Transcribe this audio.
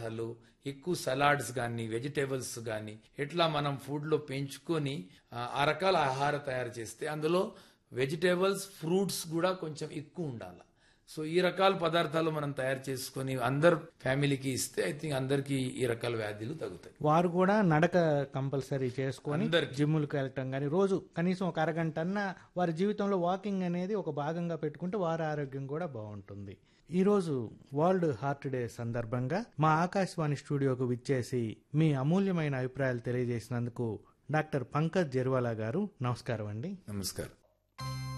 పదార్థాలు ఎక్కువ సలాడ్స్ కానీ వెజిటేబుల్స్ కానీ ఎట్లా మనం ఫుడ్లో పెంచుకొని ఆ, ఆ రకాల ఆహారం తయారు చేస్తే అందులో వెజిటేబుల్స్ ఫ్రూట్స్ కూడా కొంచెం ఎక్కువ ఉండాలి సో ఈ రకాల పదార్థాలు మనం తయారు చేసుకొని అందరు ఫ్యామిలీకి ఇస్తే ఐ థింక్ అందరికి ఈ రకాల వ్యాధులు తగ్గుతాయి వారు కూడా నడక కంపల్సరీ చేసుకొని అందరికీ. జిమ్ములకు వెళ్ళటం కానీ రోజు కనీసం ఒక అరగంట అన్న వారి జీవితంలో వాకింగ్ అనేది ఒక భాగంగా పెట్టుకుంటే వారి ఆరోగ్యం కూడా బాగుంటుంది ఈ రోజు వరల్డ్ హార్ట్ డే సందర్భంగా మా ఆకాశవాణి స్టూడియోకు విచ్చేసి మీ అమూల్యమైన అభిప్రాయాలు తెలియజేసినందుకు డాక్టర్ పంకజ్ జెర్వాలా గారు నమస్కారం అండి నమస్కారం